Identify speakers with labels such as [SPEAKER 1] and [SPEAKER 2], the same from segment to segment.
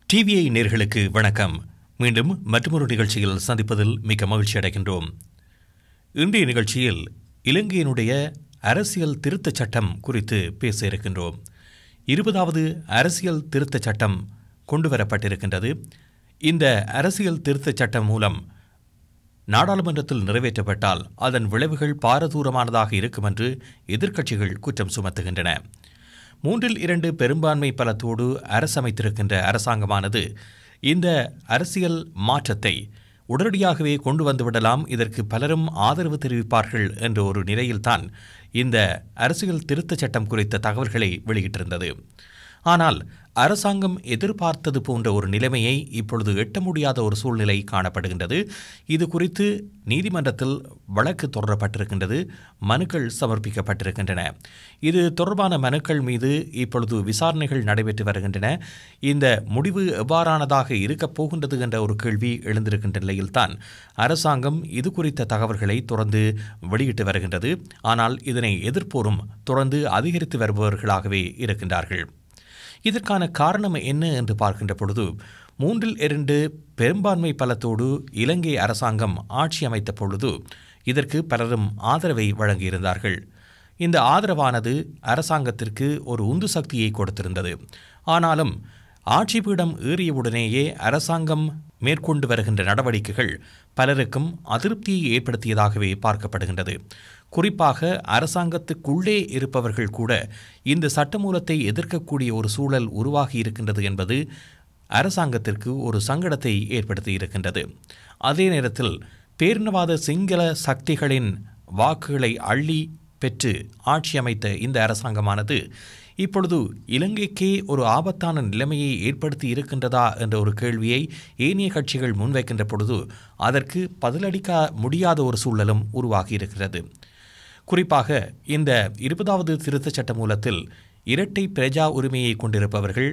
[SPEAKER 1] TVI நேர்களுக்கு வணக்கம் மீண்டும் மற்றொரு நிகழ்ச்சியில் சந்திப்பதில் மிக்க மகிழ்ச்சி அடைகின்றோம் இன்றைய நிகழ்ச்சியில் இலங்கையினுடைய அரசியல் திருத்தச் சட்டம் குறித்து பேச இருக்கின்றோம் இருபதாவது அரசியல் திருத்தச் சட்டம் கொண்டு வரப்பட்டிருக்கின்றது இந்த அரசியல் திருத்தச் சட்டம் மூலம் நாடாளுமன்றத்தில் நிறைவேற்றப்பட்டால் அதன் விளைவுகள் பாரதூரமானதாக இருக்கும் என்று எதிர்க்கட்சிகள் குற்றம் சுமத்துகின்றன மூன்றில் இரண்டு பெரும்பான்மை பலத்தோடு அரசமைத்திருக்கின்ற அரசாங்கமானது இந்த அரசியல் மாற்றத்தை உடனடியாகவே கொண்டு வந்துவிடலாம் இதற்கு பலரும் ஆதரவு தெரிவிப்பார்கள் என்ற ஒரு நிலையில்தான் இந்த அரசியல் திருத்தச் சட்டம் குறித்த தகவல்களை வெளியிட்டிருந்தது ஆனால் அரசாங்கம் எதிர்பார்த்தது போன்ற ஒரு நிலைமையை இப்பொழுது எட்ட முடியாத ஒரு சூழ்நிலை காணப்படுகின்றது இது குறித்து நீதிமன்றத்தில் வழக்கு தொடரப்பட்டிருக்கின்றது மனுக்கள் சமர்ப்பிக்கப்பட்டிருக்கின்றன இது தொடர்பான மனுக்கள் மீது இப்பொழுது விசாரணைகள் நடைபெற்று வருகின்றன இந்த முடிவு எவ்வாறானதாக இருக்கப் போகின்றது என்ற ஒரு கேள்வி எழுந்திருக்கின்ற நிலையில்தான் அரசாங்கம் இது குறித்த தகவல்களை தொடர்ந்து வெளியிட்டு வருகின்றது ஆனால் இதனை எதிர்ப்போரும் தொடர்ந்து அதிகரித்து வருபவர்களாகவே இருக்கின்றார்கள் இதற்கான காரணம் என்ன என்று பார்க்கின்ற பொழுது மூன்றில் இரண்டு பெரும்பான்மை பலத்தோடு இலங்கை அரசாங்கம் ஆட்சி அமைத்த பொழுது இதற்கு பலரும் ஆதரவை வழங்கியிருந்தார்கள் இந்த ஆதரவானது அரசாங்கத்திற்கு ஒரு உந்து சக்தியை கொடுத்திருந்தது ஆனாலும் ஆட்சி பீடம் ஏறியவுடனேயே அரசாங்கம் மேற்கொண்டு வருகின்ற நடவடிக்கைகள் பலருக்கும் அதிருப்தியை ஏற்படுத்தியதாகவே பார்க்கப்படுகின்றது குறிப்பாக அரசாங்கத்துக்குள்ளே இருப்பவர்கள் கூட இந்த சட்டமூலத்தை எதிர்க்கக்கூடிய ஒரு சூழல் உருவாகி இருக்கின்றது என்பது அரசாங்கத்திற்கு ஒரு சங்கடத்தை ஏற்படுத்தி இருக்கின்றது அதே நேரத்தில் பேரினவாத சிங்கள சக்திகளின் வாக்குகளை அள்ளி பெற்று ஆட்சி அமைத்த இந்த அரசாங்கமானது இப்பொழுது இலங்கைக்கே ஒரு ஆபத்தான நிலைமையை ஏற்படுத்தி இருக்கின்றதா என்ற ஒரு கேள்வியை ஏனைய கட்சிகள் முன்வைக்கின்ற பொழுது அதற்கு பதிலளிக்க முடியாத ஒரு சூழலும் உருவாகி இருக்கிறது குறிப்பாக இந்த இருபதாவது திருத்தச் சட்ட மூலத்தில் இரட்டை பிரஜா உரிமையை கொண்டிருப்பவர்கள்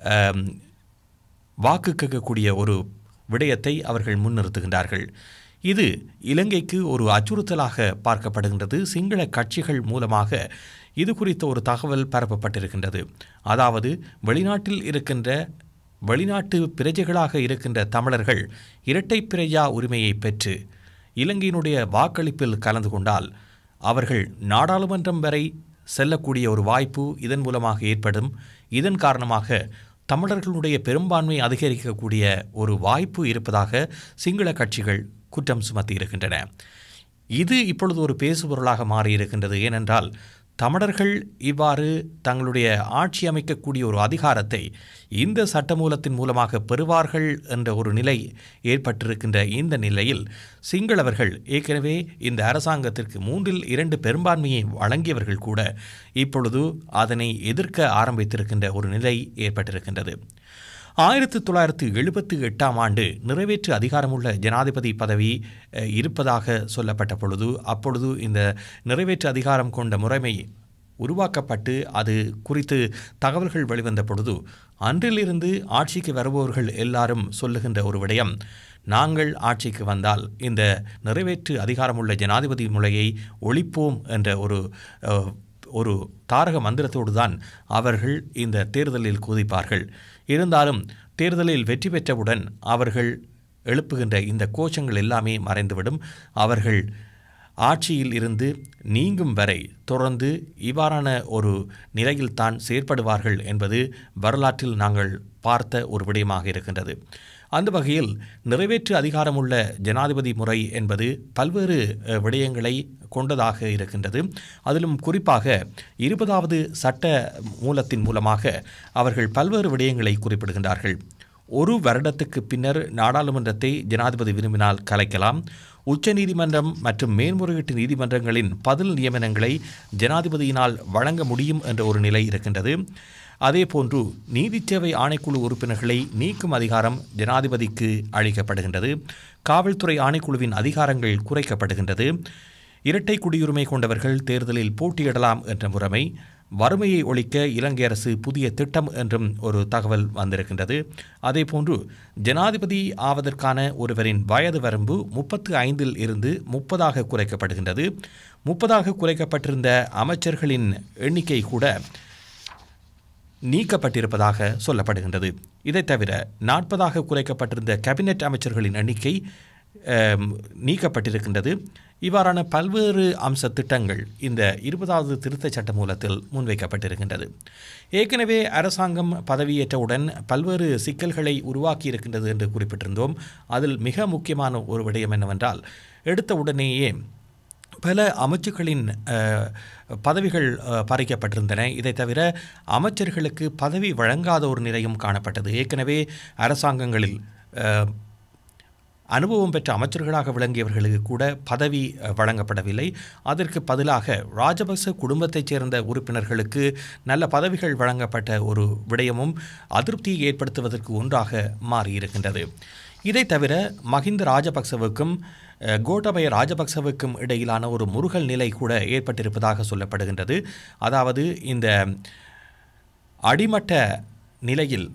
[SPEAKER 1] வாக்கு கேட்கக்கூடிய ஒரு விடயத்தை அவர்கள் முன்னிறுத்துகின்றார்கள் இது இலங்கைக்கு ஒரு அச்சுறுத்தலாக பார்க்கப்படுகின்றது சிங்கள கட்சிகள் மூலமாக இது குறித்த ஒரு தகவல் பரப்பப்பட்டிருக்கின்றது அதாவது வெளிநாட்டில் இருக்கின்ற வெளிநாட்டு பிரஜைகளாக இருக்கின்ற தமிழர்கள் இரட்டை பிரஜா உரிமையை பெற்று இலங்கையினுடைய வாக்களிப்பில் கலந்து கொண்டால் அவர்கள் நாடாளுமன்றம் வரை செல்லக்கூடிய ஒரு வாய்ப்பு இதன் மூலமாக ஏற்படும் இதன் காரணமாக தமிழர்களுடைய பெரும்பான்மை அதிகரிக்கக்கூடிய ஒரு வாய்ப்பு இருப்பதாக சிங்கள கட்சிகள் குற்றம் சுமத்தி இருக்கின்றன இது இப்பொழுது ஒரு பேசுபொருளாக மாறியிருக்கின்றது ஏனென்றால் தமிழர்கள் இவ்வாறு தங்களுடைய ஆட்சி அமைக்கக்கூடிய ஒரு அதிகாரத்தை இந்த சட்டமூலத்தின் மூலமாக பெறுவார்கள் என்ற ஒரு நிலை ஏற்பட்டிருக்கின்ற இந்த நிலையில் சிங்களவர்கள் ஏற்கனவே இந்த அரசாங்கத்திற்கு மூன்றில் இரண்டு பெரும்பான்மையை வழங்கியவர்கள் கூட இப்பொழுது அதனை எதிர்க்க ஆரம்பித்திருக்கின்ற ஒரு நிலை ஏற்பட்டிருக்கின்றது ஆயிரத்தி தொள்ளாயிரத்தி எழுபத்தி எட்டாம் ஆண்டு நிறைவேற்று அதிகாரமுள்ள ஜனாதிபதி பதவி இருப்பதாக சொல்லப்பட்ட பொழுது அப்பொழுது இந்த நிறைவேற்று அதிகாரம் கொண்ட முறைமை உருவாக்கப்பட்டு அது குறித்து தகவல்கள் வெளிவந்த பொழுது அன்றிலிருந்து ஆட்சிக்கு வருபவர்கள் எல்லாரும் சொல்லுகின்ற ஒரு விடயம் நாங்கள் ஆட்சிக்கு வந்தால் இந்த நிறைவேற்று அதிகாரமுள்ள ஜனாதிபதி முறையை ஒழிப்போம் என்ற ஒரு ஒரு தாரக மந்திரத்தோடு தான் அவர்கள் இந்த தேர்தலில் குதிப்பார்கள் இருந்தாலும் தேர்தலில் வெற்றி பெற்றவுடன் அவர்கள் எழுப்புகின்ற இந்த கோஷங்கள் எல்லாமே மறைந்துவிடும் அவர்கள் ஆட்சியில் இருந்து நீங்கும் வரை தொடர்ந்து இவ்வாறான ஒரு நிலையில்தான் செயற்படுவார்கள் என்பது வரலாற்றில் நாங்கள் பார்த்த ஒரு விடயமாக இருக்கின்றது அந்த வகையில் நிறைவேற்று அதிகாரமுள்ள ஜனாதிபதி முறை என்பது பல்வேறு விடயங்களை கொண்டதாக இருக்கின்றது அதிலும் குறிப்பாக இருபதாவது சட்ட மூலத்தின் மூலமாக அவர்கள் பல்வேறு விடயங்களை குறிப்பிடுகின்றார்கள் ஒரு வருடத்துக்கு பின்னர் நாடாளுமன்றத்தை ஜனாதிபதி விரும்பினால் கலைக்கலாம் உச்சநீதிமன்றம் மற்றும் மேன்முறையீட்டு நீதிமன்றங்களின் பதில் நியமனங்களை ஜனாதிபதியினால் வழங்க முடியும் என்ற ஒரு நிலை இருக்கின்றது அதேபோன்று நீதிச்சேவை ஆணைக்குழு உறுப்பினர்களை நீக்கும் அதிகாரம் ஜனாதிபதிக்கு அளிக்கப்படுகின்றது காவல்துறை ஆணைக்குழுவின் அதிகாரங்கள் குறைக்கப்படுகின்றது இரட்டை குடியுரிமை கொண்டவர்கள் தேர்தலில் போட்டியிடலாம் என்ற முறைமை வறுமையை ஒழிக்க இலங்கை அரசு புதிய திட்டம் என்றும் ஒரு தகவல் வந்திருக்கின்றது அதேபோன்று ஜனாதிபதி ஆவதற்கான ஒருவரின் வயது வரம்பு முப்பத்து ஐந்தில் இருந்து முப்பதாக குறைக்கப்படுகின்றது முப்பதாக குறைக்கப்பட்டிருந்த அமைச்சர்களின் எண்ணிக்கை கூட நீக்கப்பட்டிருப்பதாக சொல்லப்படுகின்றது இதைத் தவிர நாற்பதாக குறைக்கப்பட்டிருந்த கேபினெட் அமைச்சர்களின் எண்ணிக்கை அம், நீக்கப்பட்டிருக்கின்றது இவ்வாறான பல்வேறு அம்ச திட்டங்கள் இந்த இருபதாவது திருத்தச் சட்ட மூலத்தில் முன்வைக்கப்பட்டிருக்கின்றது ஏற்கனவே அரசாங்கம் பதவியேற்றவுடன் பல்வேறு சிக்கல்களை உருவாக்கி இருக்கின்றது என்று குறிப்பிட்டிருந்தோம் அதில் மிக முக்கியமான ஒரு விடயம் என்னவென்றால் எடுத்த உடனேயே பல அமைச்சுக்களின் அஹ், பதவிகள் அஹ், பறிக்கப்பட்டிருந்தன இதை தவிர அமைச்சர்களுக்கு பதவி வழங்காத ஒரு நிலையும் காணப்பட்டது ஏற்கனவே அரசாங்கங்களில் அஹ், அனுபவம் பெற்ற அமைச்சர்களாக விளங்கியவர்களுக்கு கூட பதவி அஹ், வழங்கப்படவில்லை அதற்கு பதிலாக ராஜபக்ச குடும்பத்தைச் சேர்ந்த உறுப்பினர்களுக்கு நல்ல பதவிகள் வழங்கப்பட்ட ஒரு விடயமும் அதிருப்தியை ஏற்படுத்துவதற்கு ஒன்றாக மாறியிருக்கின்றது இதை தவிர மஹிந்த ராஜபக்சவுக்கும் அஹ், கோட்டபய ராஜபக்சவுக்கும் இடையிலான ஒரு முருகல் நிலை கூட ஏற்பட்டிருப்பதாக சொல்லப்படுகின்றது அதாவது இந்த அடிமட்ட நிலையில்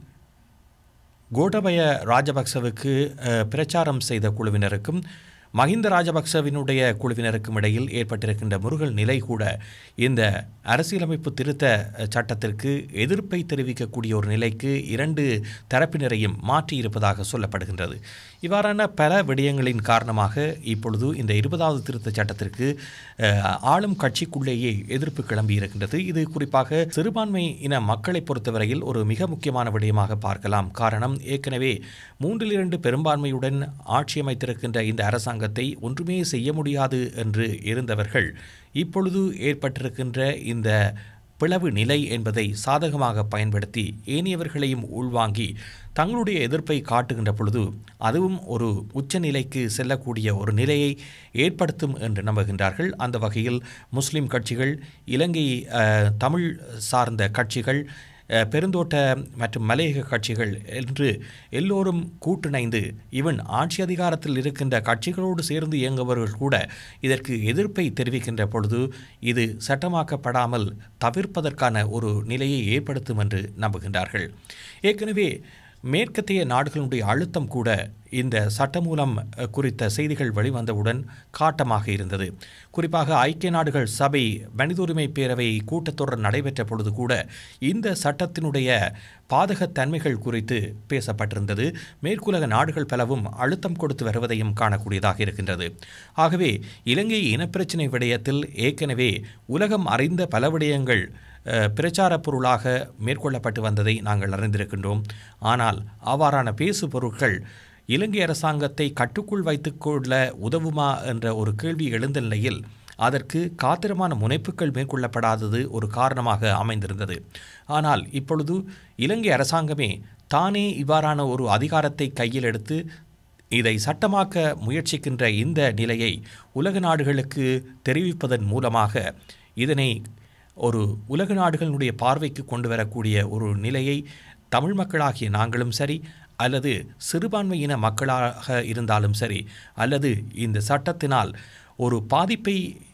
[SPEAKER 1] கோட்டபய ராஜபக்சவுக்கு அஹ், பிரச்சாரம் செய்த குழுவினருக்கும் மஹிந்த ராஜபக்சவினுடைய குழுவினருக்கும் இடையில் ஏற்பட்டிருக்கின்ற முருகல் நிலை கூட இந்த அரசியலமைப்பு திருத்த அஹ், சட்டத்திற்கு எதிர்ப்பை தெரிவிக்கக்கூடிய ஒரு நிலைக்கு இரண்டு தரப்பினரையும் மாற்றியிருப்பதாக சொல்லப்படுகின்றது இவ்வாறான பல விடயங்களின் காரணமாக இப்பொழுது இந்த இருபதாவது திருத்த சட்டத்திற்கு அஹ், ஆளும் கட்சிக்குள்ளேயே எதிர்ப்பு கிளம்பி இருக்கின்றது இது குறிப்பாக சிறுபான்மை இன மக்களை பொறுத்தவரையில் ஒரு மிக முக்கியமான விடயமாக பார்க்கலாம் காரணம் ஏற்கனவே மூன்றில் இரண்டு பெரும்பான்மையுடன் ஆட்சி அமைத்திருக்கின்ற இந்த அரசாங்கத்தை ஒன்றுமே செய்ய முடியாது என்று இருந்தவர்கள் இப்பொழுது ஏற்பட்டிருக்கின்ற இந்த பிளவு நிலை என்பதை சாதகமாக பயன்படுத்தி ஏனையவர்களையும் உள்வாங்கி தங்களுடைய எதிர்ப்பை காட்டுகின்ற பொழுது அதுவும் ஒரு உச்சநிலைக்கு செல்லக்கூடிய ஒரு நிலையை ஏற்படுத்தும் என்று நம்புகின்றார்கள் அந்த வகையில் முஸ்லிம் கட்சிகள் இலங்கை அஹ், தமிழ் சார்ந்த கட்சிகள் அஹ், பெருந்தோட்ட மற்றும் மலையக கட்சிகள் என்று எல்லோரும் கூட்டிணைந்து ஈவன் ஆட்சி அதிகாரத்தில் இருக்கின்ற கட்சிகளோடு சேர்ந்து இயங்குபவர்கள் கூட இதற்கு எதிர்ப்பை தெரிவிக்கின்ற பொழுது இது சட்டமாக்கப்படாமல் தவிர்ப்பதற்கான ஒரு நிலையை ஏற்படுத்தும் என்று நம்புகின்றார்கள் ஏற்கனவே மேற்கத்திய நாடுகளுடைய அழுத்தம் கூட இந்த சட்டமூலம் அஹ், குறித்த செய்திகள் வெளிவந்தவுடன் காட்டமாக இருந்தது குறிப்பாக ஐக்கிய நாடுகள் சபை மனித உரிமை பேரவை கூட்டத்தொடர் நடைபெற்ற பொழுது கூட இந்த சட்டத்தினுடைய பாதகத்தன்மைகள் குறித்து பேசப்பட்டிருந்தது மேற்குலக நாடுகள் பலவும் அழுத்தம் கொடுத்து வருவதையும் காணக்கூடியதாக இருக்கின்றது ஆகவே இலங்கை இனப்பிரச்சினை விடயத்தில் ஏற்கனவே உலகம் அறிந்த பல விடயங்கள் அஹ், பிரச்சார பொருளாக மேற்கொள்ளப்பட்டு வந்ததை நாங்கள் அறிந்திருக்கின்றோம் ஆனால் அவ்வாறான பேசு பொருட்கள் இலங்கை அரசாங்கத்தை கட்டுக்குள் வைத்துக்கொள்ள உதவுமா என்ற ஒரு கேள்வி எழுந்த நிலையில் அதற்கு காத்திரமான முனைப்புகள் மேற்கொள்ளப்படாதது ஒரு காரணமாக அமைந்திருந்தது ஆனால் இப்பொழுது இலங்கை அரசாங்கமே தானே இவ்வாறான ஒரு அதிகாரத்தை கையில் எடுத்து இதை சட்டமாக்க முயற்சிக்கின்ற இந்த நிலையை உலக நாடுகளுக்கு தெரிவிப்பதன் மூலமாக இதனை ஒரு உலக நாடுகளுடைய பார்வைக்கு கொண்டு வரக்கூடிய ஒரு நிலையை தமிழ் மக்களாகிய நாங்களும் சரி அல்லது சிறுபான்மையின மக்களாக இருந்தாலும் சரி அல்லது இந்த சட்டத்தினால் ஒரு பாதிப்பை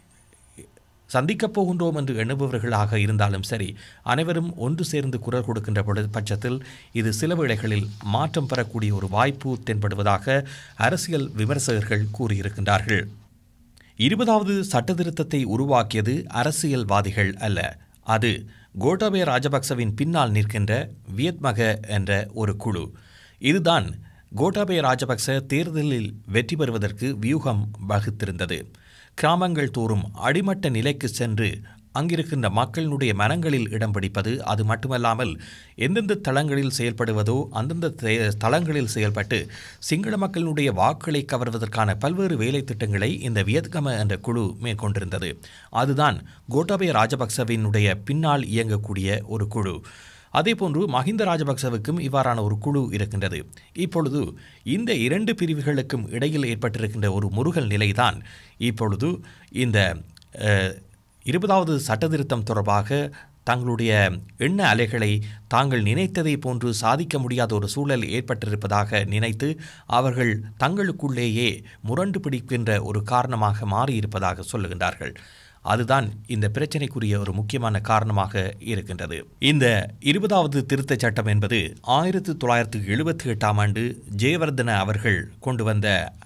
[SPEAKER 1] சந்திக்கப் போகின்றோம் என்று எண்ணுபவர்களாக இருந்தாலும் சரி அனைவரும் ஒன்று சேர்ந்து குரல் கொடுக்கின்ற பொழுது பட்சத்தில் இது சில வேளைகளில் மாற்றம் பெறக்கூடிய ஒரு வாய்ப்பு தென்படுவதாக அரசியல் விமர்சகர்கள் கூறியிருக்கின்றார்கள் இருபதாவது சட்டத்திருத்தத்தை உருவாக்கியது அரசியல்வாதிகள் அல்ல அது கோட்டாபய ராஜபக்சவின் பின்னால் நிற்கின்ற வியத்மக என்ற ஒரு குழு இதுதான் கோட்டாபய ராஜபக்ச தேர்தலில் வெற்றி பெறுவதற்கு வியூகம் வகுத்திருந்தது கிராமங்கள் தோறும் அடிமட்ட நிலைக்கு சென்று அங்கிருக்கின்ற மக்களினுடைய மனங்களில் இடம் பிடிப்பது அது மட்டுமல்லாமல் எந்தெந்த தளங்களில் செயல்படுவதோ அந்தந்த தே- தளங்களில் செயல்பட்டு சிங்கள மக்களினுடைய வாக்குகளை கவர்வதற்கான பல்வேறு வேலை திட்டங்களை இந்த வியத்கம என்ற குழு மேற்கொண்டிருந்தது அதுதான் கோட்டாபய ராஜபக்சவினுடைய பின்னால் இயங்கக்கூடிய ஒரு குழு அதேபோன்று மஹிந்த ராஜபக்சவுக்கும் இவ்வாறான ஒரு குழு இருக்கின்றது இப்பொழுது இந்த இரண்டு பிரிவுகளுக்கும் இடையில் ஏற்பட்டிருக்கின்ற ஒரு முருகல் நிலைதான் இப்பொழுது இந்த அஹ், இருபதாவது சட்டத்திருத்தம் தொடர்பாக தங்களுடைய எண்ண அலைகளை தாங்கள் நினைத்ததை போன்று சாதிக்க முடியாத ஒரு சூழல் ஏற்பட்டிருப்பதாக நினைத்து அவர்கள் தங்களுக்குள்ளேயே முரண்டு பிடிக்கின்ற ஒரு காரணமாக மாறியிருப்பதாக சொல்லுகின்றார்கள் அதுதான் இந்த பிரச்சனைக்குரிய ஒரு முக்கியமான காரணமாக இருக்கின்றது இந்த இருபதாவது திருத்தச் சட்டம் என்பது ஆயிரத்தி தொள்ளாயிரத்தி எழுபத்தி எட்டாம் ஆண்டு ஜெயவர்தன அவர்கள் கொண்டு வந்த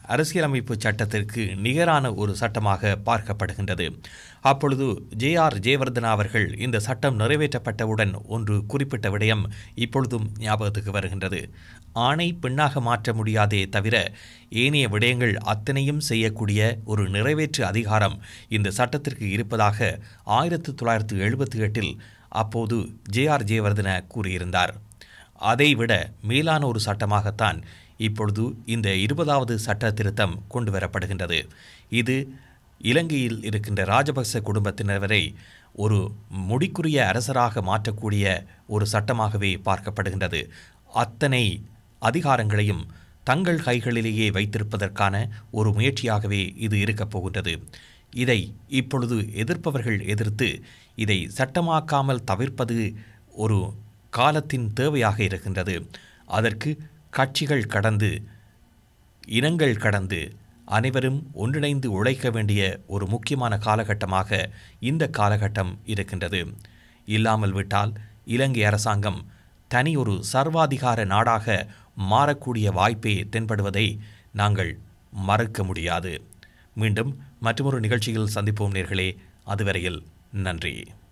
[SPEAKER 1] அரசியலமைப்பு சட்டத்திற்கு நிகரான ஒரு சட்டமாக பார்க்கப்படுகின்றது அப்பொழுது ஜே ஆர் ஜெயவர்தனா அவர்கள் இந்த சட்டம் நிறைவேற்றப்பட்டவுடன் ஒன்று குறிப்பிட்ட விடயம் இப்பொழுதும் ஞாபகத்துக்கு வருகின்றது ஆணை பெண்ணாக மாற்ற முடியாதே தவிர ஏனைய விடயங்கள் அத்தனையும் செய்யக்கூடிய ஒரு நிறைவேற்று அதிகாரம் இந்த சட்டத்திற்கு இருப்பதாக ஆயிரத்து தொள்ளாயிரத்து எழுபத்தி எட்டில் அப்போது ஜே ஆர் ஜெயவர்தன கூறியிருந்தார் அதைவிட மேலான ஒரு சட்டமாகத்தான் இப்பொழுது இந்த இருபதாவது சட்ட திருத்தம் கொண்டு வரப்படுகின்றது இது இலங்கையில் இருக்கின்ற ராஜபக்ச குடும்பத்தினரை ஒரு முடிக்குரிய அரசராக மாற்றக்கூடிய ஒரு சட்டமாகவே பார்க்கப்படுகின்றது அத்தனை அதிகாரங்களையும் தங்கள் கைகளிலேயே வைத்திருப்பதற்கான ஒரு முயற்சியாகவே இது இருக்கப் போகின்றது இதை இப்பொழுது எதிர்ப்பவர்கள் எதிர்த்து இதை சட்டமாக்காமல் தவிர்ப்பது ஒரு காலத்தின் தேவையாக இருக்கின்றது அதற்கு கட்சிகள் கடந்து இனங்கள் கடந்து அனைவரும் ஒன்றிணைந்து உழைக்க வேண்டிய ஒரு முக்கியமான காலகட்டமாக இந்த காலகட்டம் இருக்கின்றது இல்லாமல் விட்டால் இலங்கை அரசாங்கம் தனி ஒரு சர்வாதிகார நாடாக மாறக்கூடிய வாய்ப்பே தென்படுவதை நாங்கள் மறக்க முடியாது மீண்டும் மற்றொரு நிகழ்ச்சியில் சந்திப்போம் நேர்களே அதுவரையில் நன்றி